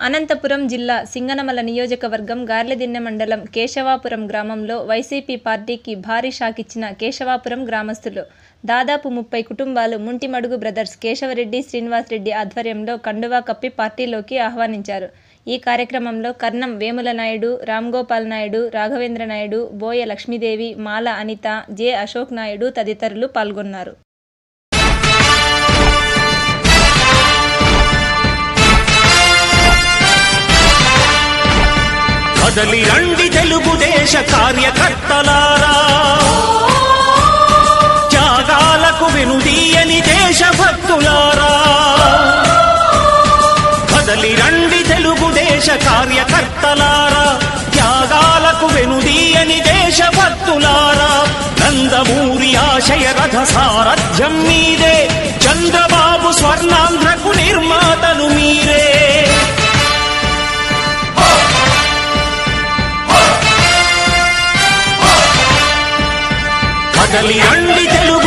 అనంతపురం జిల్లా సింగనమల నియోజకవర్గం గార్లెదిన్నె మండలం కేశవాపురం గ్రామంలో వైసీపీ పార్టీకి భారీ షాక్ ఇచ్చిన కేశవాపురం గ్రామస్తులు దాదాపు ముప్పై కుటుంబాలు ముంటిమడుగు బ్రదర్స్ కేశవరెడ్డి శ్రీనివాసరెడ్డి ఆధ్వర్యంలో కండువా కప్పి పార్టీలోకి ఆహ్వానించారు ఈ కార్యక్రమంలో కర్ణం వేముల నాయుడు రామ్గోపాల్ నాయుడు రాఘవేంద్ర నాయుడు బోయ లక్ష్మీదేవి మాల అనిత జె అశోక్ నాయుడు తదితరులు పాల్గొన్నారు కదలి రండి తెలుగుదేశ కార్యకర్తలారా త్యాగాలకు వెనుదీయని దేశభక్తులారా కదలి రండి తెలుగుదేశ కార్యకర్తలారా త్యాగాలకు వెనుదీయని దేశభక్తులారా నందమూరి ఆశయ రథ సారథ్యం మీదే చంద్రబాబు స్వర్ణాంధ్రకు నిర్మాతలు మీరే కదలి రండి తెలుగు